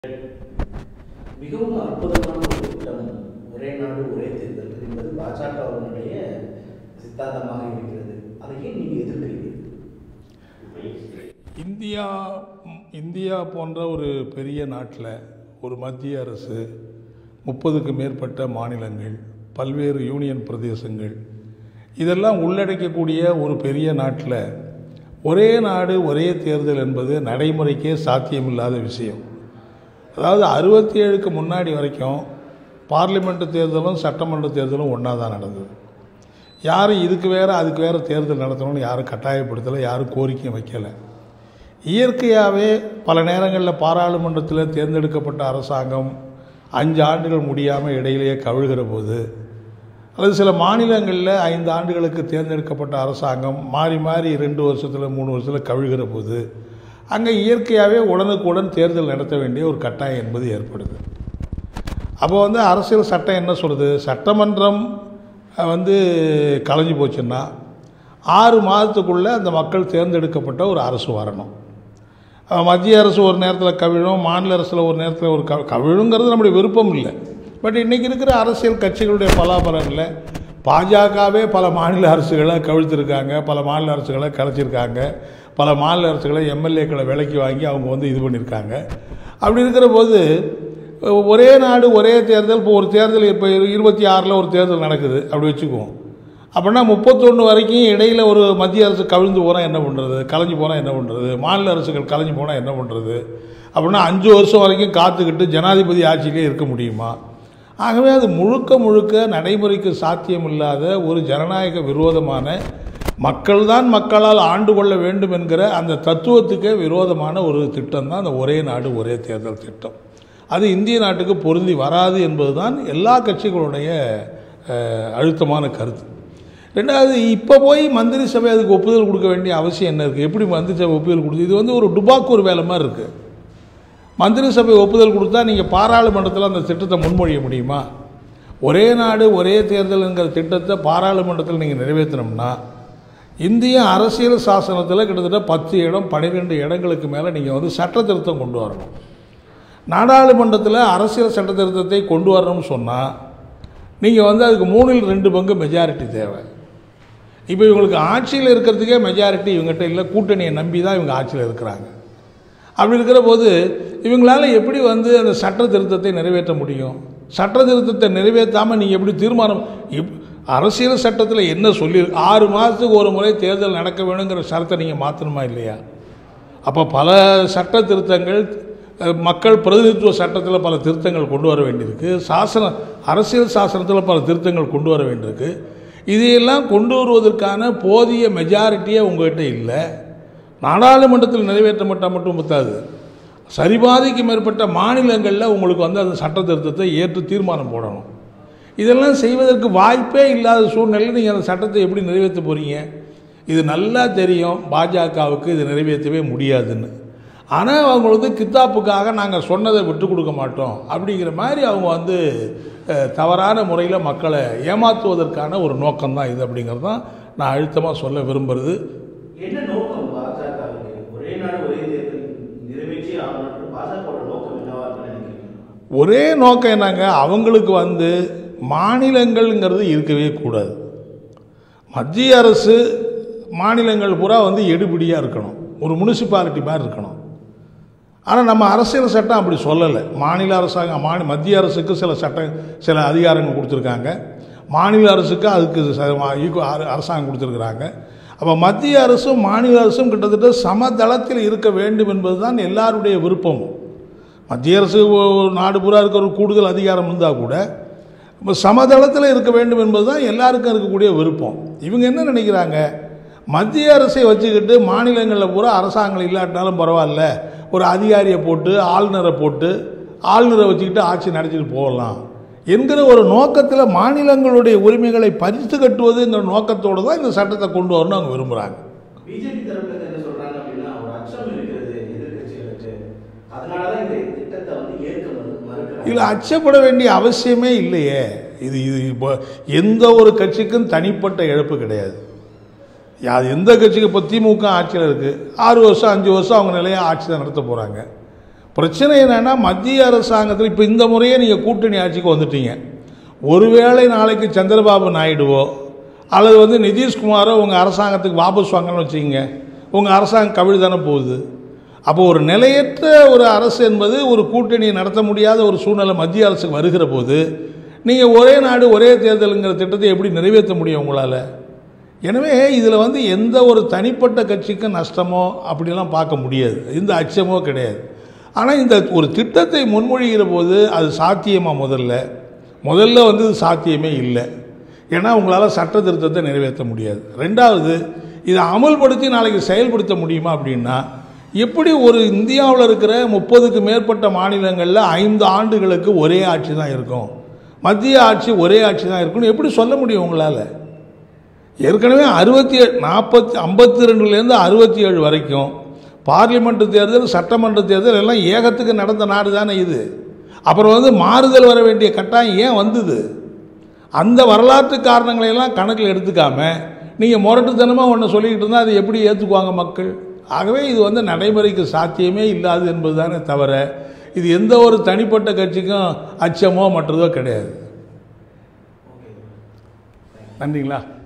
மிகவும் அற்புதமான ஒரு திட்டம் ஒரே நாடு ஒரே தேர்தல் என்பது பாஜகவினுடைய சித்தாந்தமாக இருக்கிறது அதை ஏன் நீங்கள் எதிர்க்கிறீங்க இந்தியா இந்தியா போன்ற ஒரு பெரிய நாட்டில் ஒரு மத்திய அரசு முப்பதுக்கு மேற்பட்ட மாநிலங்கள் பல்வேறு யூனியன் பிரதேசங்கள் இதெல்லாம் உள்ளடக்கக்கூடிய ஒரு பெரிய நாட்டில் ஒரே நாடு ஒரே தேர்தல் என்பது நடைமுறைக்கே சாத்தியமில்லாத விஷயம் அதாவது அறுபத்தி ஏழுக்கு முன்னாடி வரைக்கும் பார்லிமெண்ட் தேர்தலும் சட்டமன்ற தேர்தலும் ஒன்றா தான் நடந்தது யாரும் இதுக்கு வேறு அதுக்கு வேறு தேர்தல் நடத்தணும்னு யாரும் கட்டாயப்படுத்தலை யாரும் கோரிக்கையும் வைக்கலை இயற்கையாகவே பல நேரங்களில் பாராளுமன்றத்தில் தேர்ந்தெடுக்கப்பட்ட அரசாங்கம் அஞ்சு ஆண்டுகள் முடியாமல் இடையிலேயே கவிழ்கிற போது அல்லது சில மாநிலங்களில் ஐந்து ஆண்டுகளுக்கு தேர்ந்தெடுக்கப்பட்ட அரசாங்கம் மாறி மாறி ரெண்டு வருஷத்தில் மூணு வருஷத்தில் கவிழ்கிற போது அங்கே இயற்கையாகவே உடனுக்குடன் தேர்தல் நடத்த வேண்டிய ஒரு கட்டாயம் என்பது ஏற்படுது அப்போ வந்து அரசியல் சட்டம் என்ன சொல்லுது சட்டமன்றம் அஹ், வந்து கலைஞ்சு போச்சுன்னா ஆறு மாதத்துக்குள்ளே அந்த மக்கள் தேர்ந்தெடுக்கப்பட்ட ஒரு அரசு வரணும் அஹ், மத்திய அரசு ஒரு நேரத்தில் கவிழும் மாநில அரசில் ஒரு நேரத்தில் ஒரு க கவிழுங்கிறது நம்முடைய விருப்பம் இல்லை பட் இன்றைக்கி இருக்கிற அரசியல் கட்சிகளுடைய பலாபலனில் பாஜகவே பல மாநில அரசுகளை கவிழ்த்திருக்காங்க பல மாநில அரசுகளை கலைச்சிருக்காங்க பல மாநில அரசுகளை எம்எல்ஏக்களை விலைக்கு வாங்கி அவங்க வந்து இது பண்ணியிருக்காங்க அப்படி இருக்கிற போது ஒரே நாடு ஒரே தேர்தல் இப்போ ஒரு தேர்தல் இப்போ இருபத்தி ஆறில் ஒரு தேர்தல் நடக்குது அப்படி வச்சுக்குவோம் அப்படின்னா முப்பத்தொன்று வரைக்கும் இடையில் ஒரு மத்திய அரசு கவிழ்ந்து போனால் என்ன பண்ணுறது கலைஞ்சு போனால் என்ன பண்ணுறது மாநில அரசுகள் கலைஞ்சு போனால் என்ன பண்ணுறது அப்படின்னா அஞ்சு வருஷம் வரைக்கும் காத்துக்கிட்டு ஜனாதிபதி ஆட்சியிலே இருக்க முடியுமா ஆகவே அது முழுக்க முழுக்க நடைமுறைக்கு சாத்தியமில்லாத ஒரு ஜனநாயக விரோதமான மக்கள்தான் மக்களால் ஆண்டு கொள்ள வேண்டும் என்கிற அந்த தத்துவத்துக்கே விரோதமான ஒரு திட்டம் தான் அந்த ஒரே நாடு ஒரே தேர்தல் திட்டம் அது இந்திய நாட்டுக்கு பொருந்தி வராது என்பதுதான் எல்லா கட்சிகளுடைய அஹ், அழுத்தமான கருத்து ரெண்டாவது இப்போ போய் மந்திரி சபை அதுக்கு ஒப்புதல் கொடுக்க வேண்டிய அவசியம் என்ன இருக்குது எப்படி மந்திரி சபை ஒப்புதல் கொடுத்து இது வந்து ஒரு டுபாக்கூர் வேலை மாதிரி இருக்குது மந்திரி சபை ஒப்புதல் கொடுத்தா நீங்கள் பாராளுமன்றத்தில் அந்த திட்டத்தை முன்மொழிய முடியுமா ஒரே நாடு ஒரே தேர்தலுங்கிற திட்டத்தை பாராளுமன்றத்தில் நீங்கள் நிறைவேற்றினோம்னா இந்திய அரசியல் சாசனத்தில் கிட்டத்தட்ட பத்து இடம் பன்னிரெண்டு இடங்களுக்கு மேலே நீங்கள் வந்து சட்ட திருத்தம் கொண்டு வரணும் நாடாளுமன்றத்தில் அரசியல் சட்ட திருத்தத்தை கொண்டு வரணும்னு சொன்னால் நீங்கள் வந்து அதுக்கு மூணில் ரெண்டு பங்கு மெஜாரிட்டி தேவை இப்போ இவங்களுக்கு ஆட்சியில் இருக்கிறதுக்கே மெஜாரிட்டி இவங்ககிட்ட இல்லை கூட்டணியை நம்பி தான் இவங்க ஆட்சியில் இருக்கிறாங்க அப்படி இருக்கிற போது இவங்களால எப்படி வந்து அந்த சட்ட திருத்தத்தை நிறைவேற்ற முடியும் சட்ட திருத்தத்தை நிறைவேற்றாமல் நீங்கள் எப்படி தீர்மானம் இப் அரசியல் சட்டத்தில் என்ன சொல்லி ஆறு மாதத்துக்கு ஒரு முறை தேர்தல் நடக்க வேணுங்கிற சரத்தை நீங்கள் மாற்றணுமா இல்லையா அப்போ பல சட்ட திருத்தங்கள் அஹ், மக்கள் பிரதிநிதித்துவ சட்டத்தில் பல திருத்தங்கள் கொண்டு வர வேண்டியிருக்கு சாசன அரசியல் சாசனத்தில் பல திருத்தங்கள் கொண்டு வர வேண்டியிருக்கு இதையெல்லாம் கொண்டு வருவதற்கான போதிய மெஜாரிட்டியே உங்கள்கிட்ட இல்லை நாடாளுமன்றத்தில் நிறைவேற்றப்பட்டால் மட்டும் பத்தாது சரிபாதிக்கு மேற்பட்ட மாநிலங்களில் உங்களுக்கு வந்து அந்த சட்ட திருத்தத்தை ஏற்று தீர்மானம் போடணும் இதெல்லாம் செய்வதற்கு வாய்ப்பே இல்லாத சூழ்நிலையில் நீங்கள் அந்த சட்டத்தை எப்படி நிறைவேற்ற போகிறீங்க இது நல்லா தெரியும் பாஜகவுக்கு இது நிறைவேற்றவே முடியாதுன்னு ஆனால் அவங்க வந்து கித்தாப்புக்காக நாங்கள் சொன்னதை விட்டு கொடுக்க மாட்டோம் அப்படிங்கிற மாதிரி அவங்க வந்து அஹ், தவறான முறையில் மக்களை ஏமாற்றுவதற்கான ஒரு நோக்கம்தான் இது அப்படிங்கிறது தான் நான் அழுத்தமாக சொல்ல விரும்புகிறது என்ன நோக்கம் பாஜகவுக்கு ஒரே நாடு ஒரே தேர்தல் நிறைவேற்றி ஆகணும் பாஜகவோட நோக்கம் என்னவா இருக்குன்னு நினைக்கிறீங்க ஒரே நோக்கம் என்னங்க அவங்களுக்கு வந்து மாநிலங்கள்ங்கிறது இருக்கவே கூடாது மத்திய அரசு மாநிலங்கள் பூரா வந்து எடுபிடியாக இருக்கணும் ஒரு முனிசிபாலிட்டி மாதிரி இருக்கணும் ஆனால் நம்ம அரசியல் சட்டம் அப்படி சொல்லலை மாநில அரசாங்கம் மாநில மத்திய அரசுக்கு சில சட்டம் சில அதிகாரங்கள் கொடுத்துருக்காங்க மாநில அரசுக்கு அதுக்கு ச- ஈக்குவ- அர- அரசாங்கம் கொடுத்துருக்குறாங்க அப்போ மத்திய அரசும் மாநில அரசும் கிட்டத்தட்ட சமதளத்தில் இருக்க வேண்டும் என்பதுதான் எல்லாருடைய விருப்பமும் மத்திய அரசு ஒ- நாடு பூரா இருக்கிற ஒரு கூடுதல் அதிகாரம் இருந்தால் கூட இப்போ சமதளத்தில் இருக்க வேண்டும் என்பது தான் எல்லாருக்கும் இருக்கக்கூடிய விருப்பம் இவங்க என்ன நினைக்கிறாங்க மத்திய அரசை வச்சுக்கிட்டு மாநிலங்களில் பூரா அரசாங்கம் இல்லாட்டினாலும் பரவாயில்ல ஒரு அதிகாரியை போட்டு ஆளுநரை போட்டு ஆளுநரை வச்சுக்கிட்டு ஆட்சி நடத்திட்டு போகலாம் என்கிற ஒரு நோக்கத்தில் மாநிலங்களுடைய உரிமைகளை பறித்து கட்டுவதுங்கிற நோக்கத்தோடு தான் இந்த சட்டத்தை கொண்டு வரணும்னு அவங்க விரும்புகிறாங்க பிஜேபி தரப்புல இருந்து என்ன சொல்றாங்க அப்படின்னா ஒரு அச்சம் இருக்கிறது எதிர்க்கட்சிகளுக்கு அதனாலதான் இந்த திட்டத்தை வந்து ஏற்க மறு- மறுக்கிறாங்க இதில் அச்சப்பட வேண்டிய அவசியமே இல்லையே இது இது இப்போ எந்த ஒரு கட்சிக்கும் தனிப்பட்ட இழப்பு கிடையாது யா எந்த கட்சிக்கு இப்போ திமுக ஆட்சியில் இருக்குது ஆறு வருஷம் அஞ்சு வருஷம் அவங்க நிலையாக ஆட்சி தான் நடத்த போகிறாங்க பிரச்சனை என்னன்னா மத்திய அரசாங்கத்தில் இப்போ இந்த முறையே நீங்கள் கூட்டணி ஆட்சிக்கு வந்துட்டீங்க ஒருவேளை நாளைக்கு சந்திரபாபு நாயுடுவோ அல்லது வந்து நிதிஷ்குமாரோ உங்கள் அரசாங்கத்துக்கு வாபஸ் வாங்கன்னு வச்சுக்கோங்க உங்கள் அரசாங்கம் கவிழ் தானே போகுது அப்போ ஒரு நிலையற்ற ஒரு அரசு என்பது ஒரு கூட்டணியை நடத்த முடியாத ஒரு சூழ்நிலை மத்திய அரசுக்கு வருகிற போது நீங்கள் ஒரே நாடு ஒரே தேர்தலுங்கிற திட்டத்தை எப்படி நிறைவேற்ற முடியும் உங்களால் எனவே இதில் வந்து எந்த ஒரு தனிப்பட்ட கட்சிக்கும் நஷ்டமோ அப்படிலாம் பார்க்க முடியாது இந்த அச்சமோ கிடையாது ஆனால் இந்த ஒரு திட்டத்தை முன்மொழிகிற போது அது சாத்தியமா முதல்ல முதல்ல வந்து இது சாத்தியமே இல்லை ஏன்னா உங்களால் சட்ட திருத்தத்தை நிறைவேற்ற முடியாது ரெண்டாவது இதை அமல்படுத்தி நாளைக்கு செயல்படுத்த முடியுமா அப்படின்னா எப்படி ஒரு இந்தியாவில் இருக்கிற முப்பதுக்கு மேற்பட்ட மாநிலங்களில் ஐந்து ஆண்டுகளுக்கு ஒரே ஆட்சி தான் இருக்கும் மத்திய ஆட்சி ஒரே ஆட்சி தான் இருக்கும்னு எப்படி சொல்ல முடியும் உங்களால் ஏற்கனவே அறுபத்தி ஏழு நாற்பத்தி ஐம்பத்தி ரெண்டுலேருந்து அறுபத்தி ஏழு வரைக்கும் பார்லிமெண்ட் தேர்தல் சட்டமன்ற தேர்தல் எல்லாம் ஏகத்துக்கு நடந்த நாடு தானே இது அப்புறம் வந்து மாறுதல் வர வேண்டிய கட்டாயம் ஏன் வந்தது அந்த வரலாற்று காரணங்களை எல்லாம் கணக்கில் எடுத்துக்காம நீங்கள் முரட்டுத்தனமாக ஒன்று சொல்லிக்கிட்டு இருந்தால் அதை எப்படி ஏற்றுக்குவாங்க மக்கள் ஆகவே இது வந்து நடைமுறைக்கு சாத்தியமே இல்லாது என்பது தானே தவிர இது எந்த ஒரு தனிப்பட்ட கட்சிக்கும் அச்சமோ மற்றதோ கிடையாது நன்றிங்களா